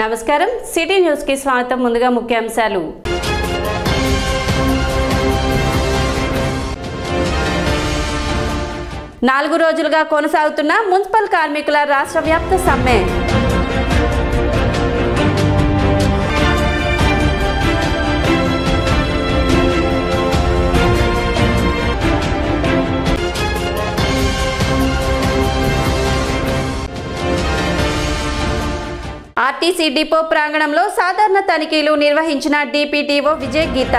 నమస్కారం city news కి స్వాగతం ముందుగా ముఖ్యాంశాలు నాలుగు రోజులుగా కొనసాగుతున్న మున్సిపల్ కార్మికుల రాష్ట్ర వ్యాప్త సమ్మె ఆర్టీసీ డిపో ప్రాంగణంలో సాధారణ తనిఖీలు నిర్వహించిన DPTO Vijay Geetha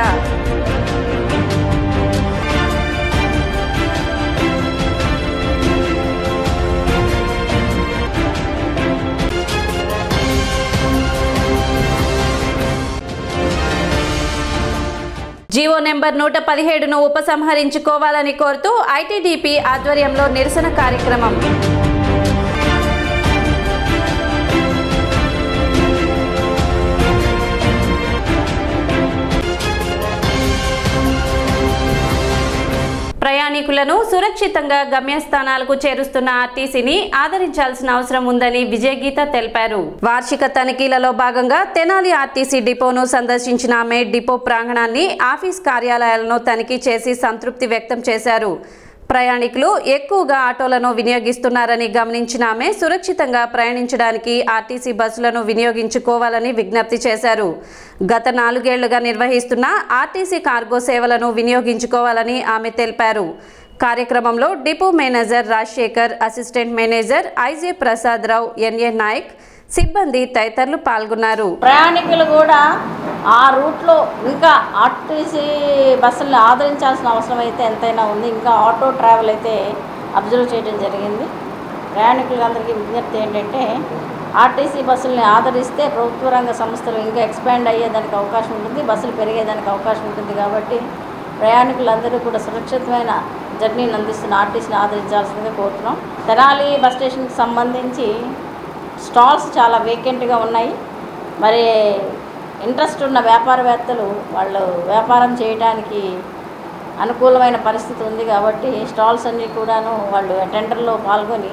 GO number నూట పదిహేడును ఉపసంహరించుకోవాలని కోరుతూ ఐటీడీపీ ఆధ్వర్యంలో నిరసన కార్యక్రమం ప్రయాణికులను సురక్షితంగా గమ్యస్థానాలకు చేరుస్తున్న ఆర్టీసీని ఆదరించాల్సిన అవసరం ఉందని విజయగీత తెలిపారు వార్షిక తనిఖీలలో భాగంగా తెనాలి ఆర్టీసీ డిపోను సందర్శించిన ఆమె డిపో ప్రాంగణాన్ని ఆఫీస్ కార్యాలయాలను తనిఖీ చేసి సంతృప్తి వ్యక్తం చేశారు ప్రయాణికులు ఎక్కువగా ఆటోలను వినియోగిస్తున్నారని గమనించిన ఆమె సురక్షితంగా ప్రయాణించడానికి ఆర్టీసీ బస్సులను వినియోగించుకోవాలని విజ్ఞప్తి చేశారు గత నాలుగేళ్లుగా నిర్వహిస్తున్న ఆర్టీసీ కార్గో సేవలను వినియోగించుకోవాలని ఆమె తెలిపారు కార్యక్రమంలో depot manager Rajasekhar assistant manager IJ Prasad Rao NA Nayak సిబ్బంది తదితరులు పాల్గొన్నారు ప్రయాణికులు కూడా ఆ రూట్లో ఇంకా ఆర్టీసీ బస్సులను ఆదరించాల్సిన అవసరం అయితే ఎంతైనా ఉంది ఇంకా ఆటో ట్రావెల్ అయితే అబ్జర్వ్ చేయడం జరిగింది ప్రయాణికులందరికీ విజ్ఞప్తి ఏంటంటే ఆర్టీసీ బస్సుల్ని ఆదరిస్తే ప్రభుత్వ రంగ సంస్థలు ఇంకా ఎక్స్పాండ్ అయ్యేదానికి అవకాశం ఉంటుంది బస్సులు పెరిగేదానికి అవకాశం ఉంటుంది కాబట్టి ప్రయాణికులందరూ కూడా సురక్షితమైన జర్నీని అందిస్తున్న ఆర్టీసీని ఆదరించాల్సిందిగా కోరుతున్నాం తెనాలి బస్ స్టేషన్కి సంబంధించి స్టాల్స్ చాలా వేకెంట్గా ఉన్నాయి మరి ఇంట్రెస్ట్ ఉన్న వ్యాపారవేత్తలు వాళ్ళు వ్యాపారం చేయడానికి అనుకూలమైన పరిస్థితి ఉంది కాబట్టి స్టాల్స్ అన్నీ కూడాను వాళ్ళు టెండర్లో పాల్గొని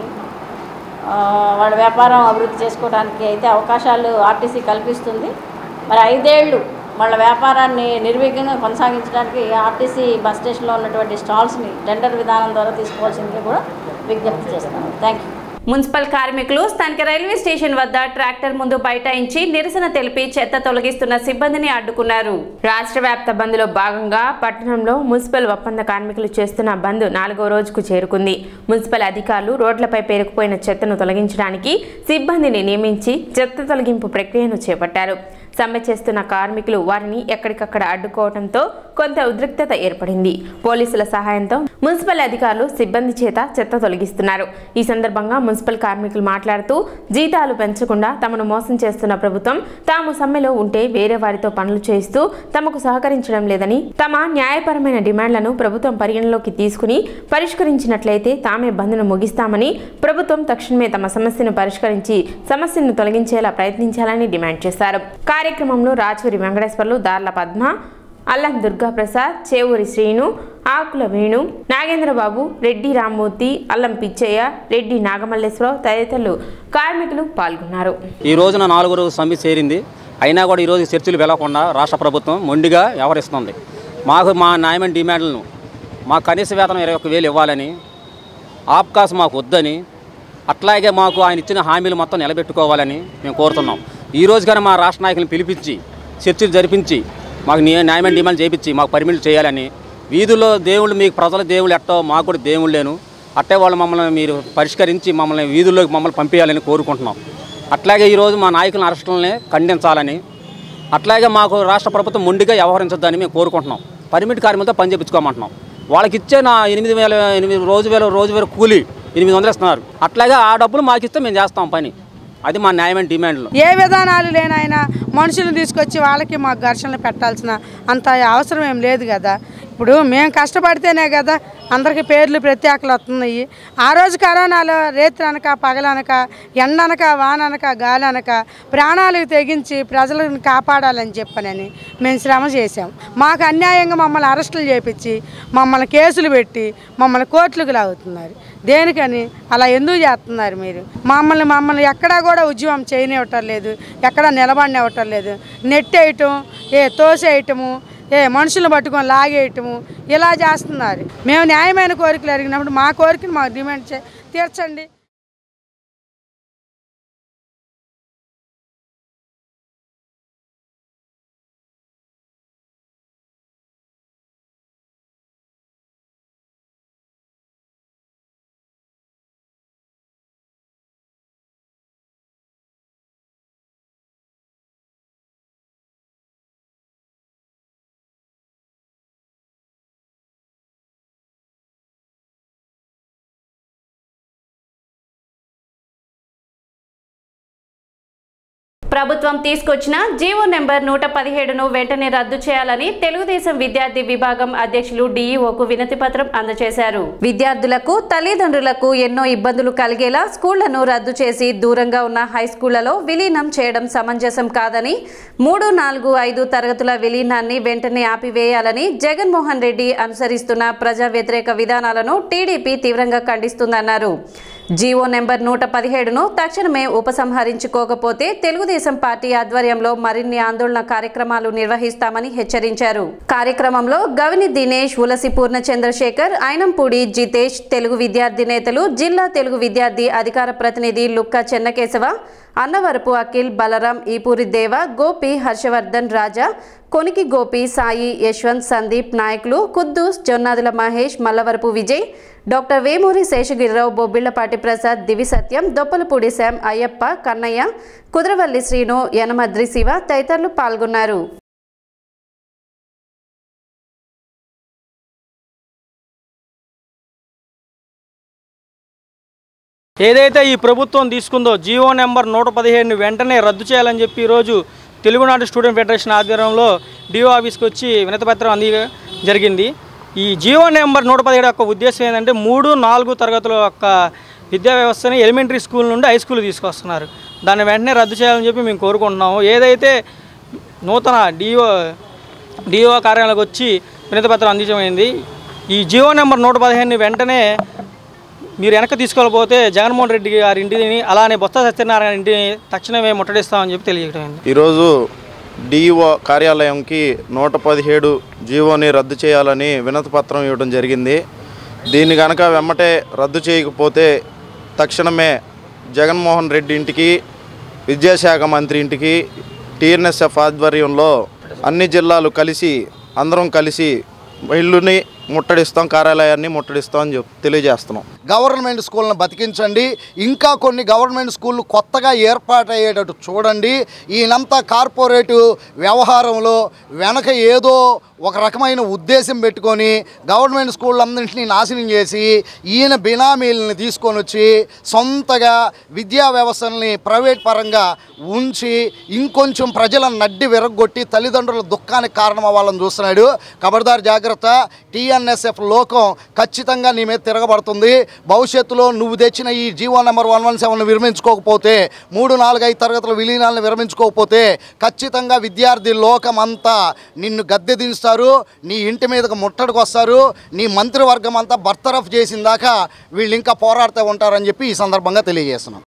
ఆ, వాళ్ళ వ్యాపారం అభివృద్ధి చేసుకోవడానికి అయితే అవకాశాలు ఆర్టీసీ కల్పిస్తుంది మరి ఐదేళ్ళు వాళ్ళ వ్యాపారాన్ని నిర్విఘ్నంగా కొనసాగించడానికి ఆర్టీసీ బస్ స్టేషన్లో ఉన్నటువంటి స్టాల్స్ని టెండర్ విధానం ద్వారా తీసుకోవాల్సిందిగా కూడా విజ్ఞప్తి చేస్తున్నాను థ్యాంక్ యూ మున్సిపల్ కార్మికులు స్థానిక రైల్వే స్టేషన్ వద్ద ట్రాక్టర్ ముందు బైఠాయించి నిరసన తెలిపి చెత్త తొలగిస్తున్న సిబ్బందిని అడ్డుకున్నారు రాష్ట్ర వ్యాప్త బంద్లో భాగంగా పట్టణంలో మున్సిపల్ ఒప్పంద కార్మికులు చేస్తున్న బంద్ నాలుగో రోజుకు చేరుకుంది మున్సిపల్ అధికారులు రోడ్లపై పేరుకుపోయిన చెత్తను తొలగించడానికి సిబ్బందిని నియమించి చెత్త తొలగింపు ప్రక్రియను చేపట్టారు సమ్మె చేస్తున్న కార్మికులు వారిని ఎక్కడికక్కడ అడ్డుకోవడంతో కొంత ఉద్రిక్తత ఏర్పడింది పోలీసుల సహాయంతో మున్సిపల్ అధికారులు సిబ్బంది చేత చెత్త తొలగిస్తున్నారు ఈ సందర్భంగా మున్సిపల్ కార్మికులు మాట్లాడుతూ జీతాలు పెంచకుండా తమను మోసం చేస్తున్న ప్రభుత్వం తాము సమ్మెలో ఉంటే వేరే వారితో పనులు చేయిస్తూ తమకు సహకరించడం లేదని తమ న్యాయపరమైన డిమాండ్లను ప్రభుత్వం పరిగణలోకి తీసుకుని పరిష్కరించినట్లయితే తామే బంద్ను ముగిస్తామని ప్రభుత్వం తక్షణమే తమ సమస్యను పరిష్కరించి సమస్యను తొలగించేలా ప్రయత్నించాలని డిమాండ్ చేశారు కార్యక్రమంలో రాజూరి వెంకటేశ్వర్లు దార్ల పద్మ అల్లం దుర్గాప్రసాద్ చేవూరి శ్రీను ఆకుల వేణు నాగేంద్రబాబు రెడ్డి రామ్మూర్తి అల్లం పిచ్చయ్య రెడ్డి నాగమల్లేశ్వరరావు తదితరులు కార్మికులు పాల్గొన్నారు ఈ రోజున నాలుగు రోజు సమ్మె చేరింది అయినా కూడా ఈరోజు చర్చలు వెళ్లకుండా రాష్ట్ర ప్రభుత్వం మొండిగా వ్యవహరిస్తుంది మాకు మా న్యాయమైన డిమాండ్లను మా కనీస వేతనం ఇరవై ఒక్క వేలు ఇవ్వాలని ఆప్కాస్ మాకు వద్దని అట్లాగే మాకు ఆయన ఇచ్చిన హామీలు మొత్తం నిలబెట్టుకోవాలని మేము కోరుతున్నాం ఈ రోజు కానీ మా రాష్ట్ర నాయకులను పిలిపించి చర్చలు జరిపించి మాకు న్యాయ- న్యాయమైన డిమాండ్ చేయించి మాకు పర్మిట్ చేయాలని వీధుల్లో దేవుళ్ళు మీకు ప్రజల దేవుళ్ళు ఎట్టో మాకు కూడా దేవుళ్ళు లేను అట్టే వాళ్ళు మమ్మల్ని మీరు పరిష్కరించి మమ్మల్ని వీధుల్లోకి మమ్మల్ని పంపించాలని కోరుకుంటున్నాం అట్లాగే ఈరోజు మా నాయకుల అరెస్టులని ఖండించాలని అట్లాగే మాకు రాష్ట్ర ప్రభుత్వం మొండిగా వ్యవహరించొద్దని మేము కోరుకుంటున్నాం పర్మిట్ కార్మికులతో పని చేయించుకోమంటున్నాం వాళ్ళకి ఇచ్చే నా ఎనిమిది వేల ఎనిమిది రోజు వేల రోజు వేల కూలీ ఎనిమిది వందలు ఇస్తున్నారు అట్లాగే ఆ డబ్బులు మాకు ఇస్తే మేము చేస్తాం పని అది మా న్యాయమైన డిమాండ్లు ఏ విధానాలు లేనైనా మనుషులను తీసుకొచ్చి వాళ్ళకి మాకు ఘర్షణలు పెట్టాల్సిన అంత అవసరం ఏం లేదు కదా ఇప్పుడు ఇప్పుడు మేము కష్టపడితేనే కదా అందరికీ పేర్లు ప్రత్యేకలు వస్తున్నాయి ఆ రోజు కరోనాలో రేత్రి అనక పగలనక ఎండనక వాననక గాలనక ప్రాణాలకు తెగించి ప్రజలను కాపాడాలని చెప్పనని మేము శ్రమ చేశాం మాకు అన్యాయంగా మమ్మల్ని అరెస్టులు చేపించి మమ్మల్ని కేసులు పెట్టి మమ్మల్ని కోర్టులకు లాగుతున్నారు దేనికని అలా ఎందుకు చేస్తున్నారు మీరు మమ్మల్ని మమ్మల్ని ఎక్కడా కూడా ఉద్యమం చేయనివ్వటం లేదు ఎక్కడా నిలబడినివ్వటం లేదు నెట్టేయటం ఏ తోసేయటము ఏ మనుషులు పట్టుకొని లాగేయటము ఇలా చేస్తున్నారు మేము న్యాయమైన కోరికలు అడిగినప్పుడు మా కోరికను మాకు డిమాండ్ చే తీర్చండి ప్రభుత్వం తీసుకొచ్చిన జీవో నెంబర్ నూట పదిహేడును వెంటనే రద్దు చేయాలని తెలుగుదేశం విద్యార్థి విభాగం అధ్యక్షులు డీఈఓకు వినతి పత్రం అందజేశారు విద్యార్థులకు తల్లిదండ్రులకు ఎన్నో ఇబ్బందులు కలిగేలా స్కూళ్లను రద్దు చేసి దూరంగా ఉన్న హై స్కూళ్లలో విలీనం చేయడం సమంజసం కాదని మూడు నాలుగు ఐదు తరగతుల విలీనాన్ని వెంటనే ఆపివేయాలని జగన్మోహన్ రెడ్డి అనుసరిస్తున్న ప్రజా వ్యతిరేక విధానాలను టీడీపీ తీవ్రంగా ఖండిస్తుందన్నారు జీవో నెంబర్ నూట పదిహేడును తక్షణమే ఉపసంహరించుకోకపోతే తెలుగుదేశం పార్టీ ఆధ్వర్యంలో మరిన్ని ఆందోళన కార్యక్రమాలు నిర్వహిస్తామని హెచ్చరించారు కార్యక్రమంలో గవిని దినేష్ ఉలసి పూర్ణ చంద్రశేఖర్ ఐనంపూడి జితేష్ తెలుగు విద్యార్థి నేతలు జిల్లా తెలుగు విద్యార్థి అధికార ప్రతినిధి లుక్క చెన్నకేశవ అన్నవరపు అఖిల్ బలరాం ఈపూరి దేవ గోపి హర్షవర్ధన్ రాజా కొనికి గోపి సాయి యశ్వంత్ సందీప్ నాయకులు కుద్దూస్ జొన్నాదుల మహేష్ మల్లవరపు విజయ్ డాక్టర్ వేమూరి శేషగిరిరావు బొబ్బిళ్లపాటి ప్రసాద్ దివి సత్యం దొప్పలపూడి శాం అయ్యప్ప కన్నయ్య కుద్రవల్లి శ్రీను యనమద్రి శివ తదితరులు పాల్గొన్నారు ఏదైతే ఈ ప్రభుత్వం తీసుకుందో జియో నెంబర్ నూట పదిహేడుని వెంటనే రద్దు చేయాలని చెప్పి ఈరోజు తెలుగునాడు స్టూడెంట్ ఫెడరేషన్ ఆధ్వర్యంలో డిఓ ఆఫీస్కి వచ్చి వినతిపత్రం అంది జరిగింది ఈ జియో నెంబర్ నూట పదిహేడు యొక్క ఉద్దేశం ఏంటంటే మూడు నాలుగు తరగతుల యొక్క విద్యా వ్యవస్థని ఎలిమెంటరీ స్కూల్ నుండి హై స్కూల్ తీసుకొస్తున్నారు దాన్ని వెంటనే రద్దు చేయాలని చెప్పి మేము కోరుకుంటున్నాము ఏదైతే నూతన డిఓ డిఓ కార్యాలయంలోకి వచ్చి వినతిపత్రం అందించమైంది ఈ జియో నెంబర్ నూట పదిహేనుని వెంటనే మీరు వెనక్కి తీసుకోకపోతే జగన్మోహన్ రెడ్డి గారి ఇంటిని అలానే బొత్స సత్యనారాయణ ఇంటిని తక్షణమే ముట్టడిస్తామని చెప్పి తెలియజేయడం ఈరోజు డిఈఓ కార్యాలయంకి నూట పదిహేడు జీవోని రద్దు చేయాలని వినతి పత్రం ఇవ్వడం జరిగింది దీన్ని కనుక వెమ్మటే రద్దు చేయకపోతే తక్షణమే జగన్మోహన్ రెడ్డి ఇంటికి విద్యాశాఖ మంత్రి ఇంటికి టీఎన్ఎస్ఎఫ్ ఆధ్వర్యంలో అన్ని జిల్లాలు కలిసి అందరం కలిసి ఇల్లుని ముట్టడిస్తాం కార్యాలయాన్ని ముట్టడిస్తాం అని చెప్పి తెలియజేస్తున్నాం గవర్నమెంట్ స్కూళ్ళను బతికించండి ఇంకా కొన్ని గవర్నమెంట్ స్కూళ్ళు కొత్తగా ఏర్పాటయ్యేటట్టు చూడండి ఈయనంతా కార్పొరేటు వ్యవహారంలో వెనక ఏదో ఒక రకమైన ఉద్దేశం పెట్టుకొని గవర్నమెంట్ స్కూళ్ళన్నింటినీ నాశనం చేసి ఈయన బినామీలని తీసుకొని వచ్చి సొంతగా విద్యా వ్యవస్థల్ని ప్రైవేట్ పరంగా ఉంచి ఇంకొంచెం ప్రజలను నడ్డి విరగొట్టి తల్లిదండ్రుల దుఃఖానికి కారణం అవ్వాలని చూస్తున్నాడు ఖబర్దార్ జాగ్రత్త టీఎన్ఎస్ఎఫ్ లోకం ఖచ్చితంగా నీ మీద తిరగబడుతుంది భవిష్యత్తులో నువ్వు తెచ్చిన ఈ GO number one one seven విరమించుకోకపోతే మూడు నాలుగు ఐదు తరగతుల విలీనాలను విరమించుకోకపోతే ఖచ్చితంగా విద్యార్థి లోకం అంతా నిన్ను గద్దె దించుతారు నీ ఇంటి మీదకు ముట్టడికి వస్తారు నీ మంత్రివర్గం అంతా బర్తరఫ్ చేసిన దాకా వీళ్ళు ఇంకా పోరాడుతూ ఉంటారని చెప్పి ఈ సందర్భంగా తెలియజేస్తున్నాం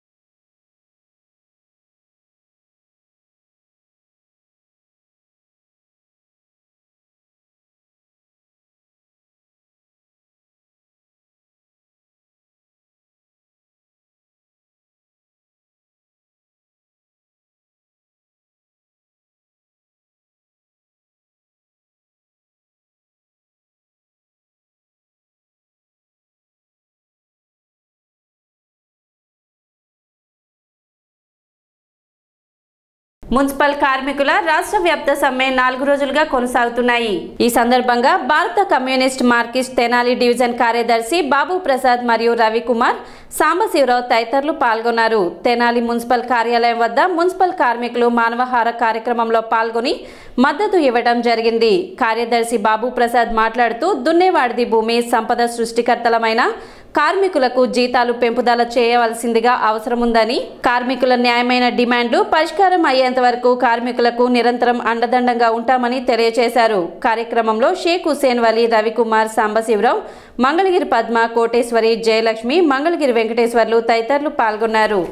మున్సిపల్ కార్మికుల రాష్ట్ర వ్యాప్త సమ్మె నాలుగు రోజులుగా కొనసాగుతున్నాయి ఈ సందర్భంగా భారత కమ్యూనిస్ట్ మార్కిస్ట్ తెనాలి డివిజన్ కార్యదర్శి బాబు ప్రసాద్ మరియు రవికుమార్ సాంబశివరావు తదితరులు పాల్గొన్నారు తెనాలి మున్సిపల్ కార్యాలయం వద్ద మున్సిపల్ కార్మికులు మానవహార కార్యక్రమంలో పాల్గొని మద్దతు ఇవ్వడం జరిగింది కార్యదర్శి బాబు ప్రసాద్ మాట్లాడుతూ దున్నేవాడిది భూమి సంపద సృష్టికర్తలమైన కార్మికులకు జీతాలు పెంపుదల చేయవలసిందిగా అవసరముందని కార్మికుల న్యాయమైన డిమాండ్లు పరిష్కారం అయ్యేంత వరకు కార్మికులకు నిరంతరం అండదండంగా ఉంటామని తెలియజేశారు కార్యక్రమంలో షేక్ హుసేన్ వలీ రవికుమార్ సాంబశివరావు మంగళగిరి పద్మ కోటేశ్వరి జయలక్ష్మి మంగళగిరి వెంకటేశ్వర్లు తదితరులు పాల్గొన్నారు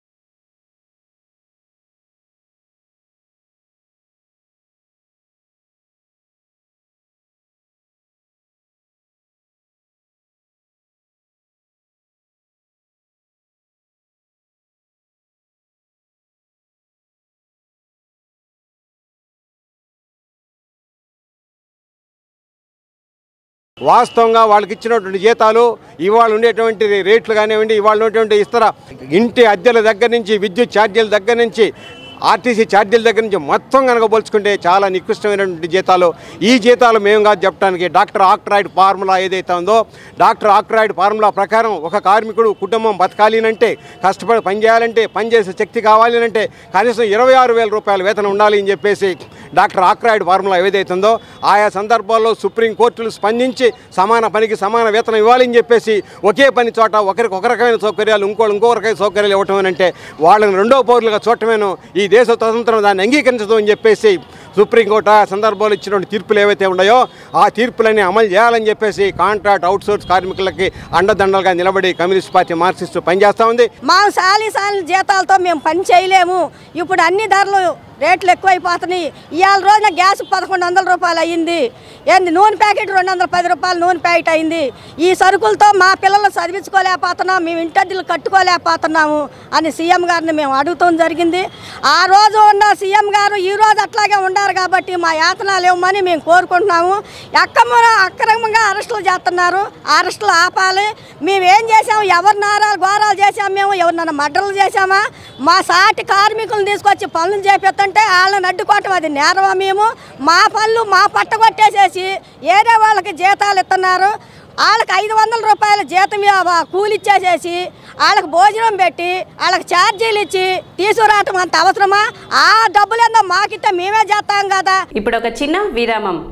వాస్తవంగా వాళ్ళకి ఇచ్చినటువంటి జీతాలు ఇవాళ ఉండేటువంటి రేట్లు కానివ్వండి ఇవాళ ఉన్నటువంటి ఇతర ఇంటి అద్దెల దగ్గర నుంచి విద్యుత్ ఛార్జీల దగ్గర నుంచి ఆర్టీసీ ఛార్జీల దగ్గర నుంచి మొత్తం కనుక పోల్చుకుంటే చాలా నికృష్టమైనటువంటి జీతాలు ఈ జీతాలు మేము కాదు చెప్పడానికి డాక్టర్ ఆక్ట్రాయిడ్ ఫార్ములా ఏదైతే ఉందో డాక్టర్ ఆక్ట్రాయిడ్ ఫార్ములా ప్రకారం ఒక కార్మికుడు కుటుంబం బతకాలి అంటే కష్టపడి పని చేయాలంటే పనిచేసే శక్తి కావాలి అంటే కనీసం ఇరవై ఆరు వేల రూపాయల వేతనం ఉండాలి అని చెప్పేసి డాక్టర్ ఆక్ట్రాయిడ్ ఫార్ములా ఏదైతే ఉందో ఆయా సందర్భాల్లో సుప్రీంకోర్టులు స్పందించి సమాన పనికి సమాన వేతనం ఇవ్వాలని చెప్పేసి ఒకే పని చోట ఒకరికి ఒక రకమైన సౌకర్యాలు ఇంకోళ్ళు ఇంకో రకమైన సౌకర్యాలు ఇవ్వటం అని అంటే వాళ్ళని రెండో పౌరులుగా చూడటమేను ఈ దేశ స్వతంత్రం దాన్ని అంగీకరించదు అని చెప్పేసి సుప్రీంకోర్టు ఆ సందర్భంలో ఇచ్చినటువంటి తీర్పులు ఏవైతే ఉన్నాయో ఆ తీర్పులన్నీ అమలు చేయాలని చెప్పేసి కాంట్రాక్ట్ అవుట్సోర్స్ కార్మికులకి అండదండలుగా నిలబడి కమ్యూనిస్ట్ పార్టీ మార్క్సిస్ట్ పనిచేస్తూ ఉంది మా సాలి సాలి జీతాలతో మేము పని చేయలేము ఇప్పుడు అన్ని ధరలు రేట్లు ఎక్కువైపోతున్నాయి ఇవాళ రోజున గ్యాస్ పదకొండు వందల రూపాయలు అయ్యింది ఏంది నూనె ప్యాకెట్ రెండు వందల పది రూపాయలు నూనె ప్యాకెట్ అయింది ఈ సరుకులతో మా పిల్లలు చదివించుకోలేకపోతున్నాం మేము ఇంటర్డీలు కట్టుకోలేకపోతున్నాము అని సీఎం గారిని మేము అడుగుతాం జరిగింది ఆ రోజు ఉన్న సీఎం గారు ఈ రోజు అట్లాగే ఉండారు కాబట్టి మా యాతనాలు ఇవ్వమని మేము కోరుకుంటున్నాము అక్కమ్మ అక్రమంగా అరెస్టులు చేస్తున్నారు ఆ అరెస్టులు ఆపాలి మేము ఏం చేసాము ఎవరి నారాలు ఘోరాలు చేసాము మేము ఎవరినన్నా మడ్రలు చేసామా మా సాటి కార్మికులను తీసుకొచ్చి పనులు చేపిస్తుంటే వాళ్ళని అడ్డుకోవటం అది నేరమా మేము మా పనులు మా పట్ట కొట్టేసేసి ఏరే వాళ్ళకి జీతాలు ఇస్తున్నారు వాళ్ళకి ఐదు వందల రూపాయల జీతం ఇవ్వ- కూలి ఇచ్చేసేసి వాళ్ళకి భోజనం పెట్టి వాళ్ళకి ఛార్జీలు ఇచ్చి తీసుకురావటం అంత అవసరమా ఆ డబ్బులు ఏందో మాకిస్తే మేమే చేస్తాం కదా ఇప్పుడు ఒక చిన్న విరామం